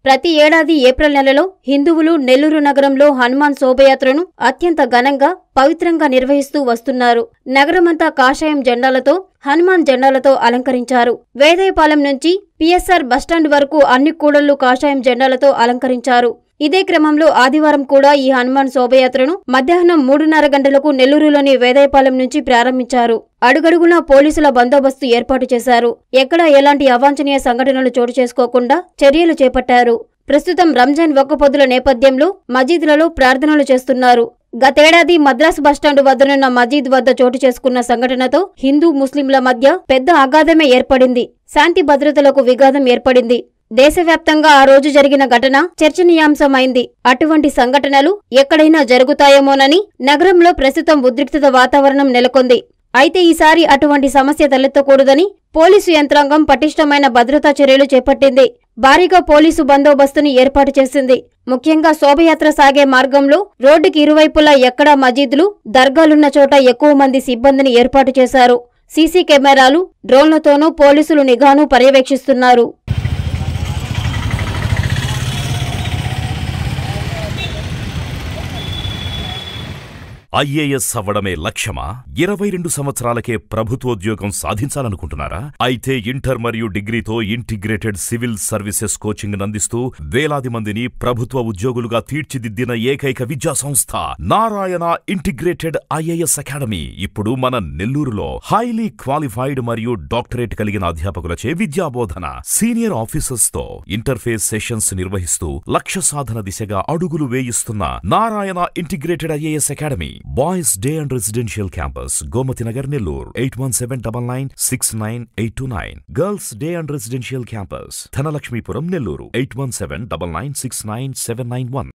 ప్రతి ఏడాది ఏప్రిల్ నెలలో హిందువులు నెల్లూరు నగరంలో హనుమాన్ శోభయాత్రను అత్యంత ఘనంగా పవిత్రంగా నిర్వహిస్తూ వస్తున్నారు నగరమంతా కాషాయం జెండాలతో హనుమాన్ జెండాలతో అలంకరించారు వేదయపాలెం నుంచి పిఎస్ఆర్ బస్టాండ్ వరకు అన్ని కూడళ్లు కాషాయం జెండాలతో అలంకరించారు ఇదే క్రమంలో ఆదివారం కూడా ఈ హనుమాన్ శోభయాత్రను మధ్యాహ్నం మూడున్నర గంటలకు నెల్లూరులోని వేదయపాలెం నుంచి ప్రారంభించారు అడుగడుగునా పోలీసుల బందోబస్తు ఏర్పాటు చేశారు ఎక్కడా ఎలాంటి అవాంఛనీయ సంఘటనలు చోటు చేసుకోకుండా చర్యలు చేపట్టారు ప్రస్తుతం రంజాన్ ఒక్కపొద్దుల నేపథ్యంలో మజీద్లలో ప్రార్థనలు చేస్తున్నారు గతేడాది మద్రాసు బస్టాండు వద్దనున్న మజీద్ వద్ద చోటు చేసుకున్న సంఘటనతో హిందూ ముస్లింల మధ్య పెద్ద అగాధమే ఏర్పడింది శాంతి భద్రతలకు విఘాతం ఏర్పడింది దేశవ్యాప్తంగా ఆ రోజు జరిగిన ఘటన చర్చనీయాంశమైంది అటువంటి సంఘటనలు ఎక్కడైనా జరుగుతాయేమోనని నగరంలో ప్రస్తుతం ఉద్రిక్తత వాతావరణం నెలకొంది అయితే ఈసారి అటువంటి సమస్య తలెత్తకూడదని పోలీసు యంత్రాంగం పటిష్టమైన భద్రతా చర్యలు చేపట్టింది భారీగా పోలీసు బందోబస్తుని ఏర్పాటు చేసింది ముఖ్యంగా శోభయాత్ర సాగే మార్గంలో రోడ్డుకి ఇరువైపులా ఎక్కడా మజీదులు దర్గాలున్న చోట ఎక్కువ మంది సిబ్బందిని ఏర్పాటు చేశారు సీసీ కెమెరాలు డ్రోన్లతోనూ పోలీసులు నిఘాను పర్యవేక్షిస్తున్నారు ఐఏఎస్ అవ్వడమే లక్ష్యమా ఇరవై రెండు సంవత్సరాలకే ప్రభుత్వోద్యోగం సాధించాలనుకుంటున్నారా అయితే ఇంటర్ మరియు డిగ్రీతో ఇంటిగ్రేటెడ్ సివిల్ సర్వీసెస్ కోచింగ్ అందిస్తూ వేలాది మందిని ప్రభుత్వ ఉద్యోగులుగా తీర్చిదిద్దిన ఏకైక విద్యా సంస్థ నారాయణ ఇంటిగ్రేటెడ్ ఐఏఎస్ అకాడమీ ఇప్పుడు మన నెల్లూరులో హైలీ క్వాలిఫైడ్ మరియు డాక్టరేట్ కలిగిన అధ్యాపకులచే విద్యాబోధన సీనియర్ ఆఫీసర్స్ తో ఇంటర్ఫేస్ సెషన్స్ నిర్వహిస్తూ లక్ష్య సాధన దిశగా అడుగులు వేయిస్తున్న Narayana integrated IAS academy boys day and residential campus Gomathi Nagar Nellore eight one seven double nine six nine eight two nine girls day and residential campus Dhanalakshmipuram Nellore eight one seven double nine six nine seven nine one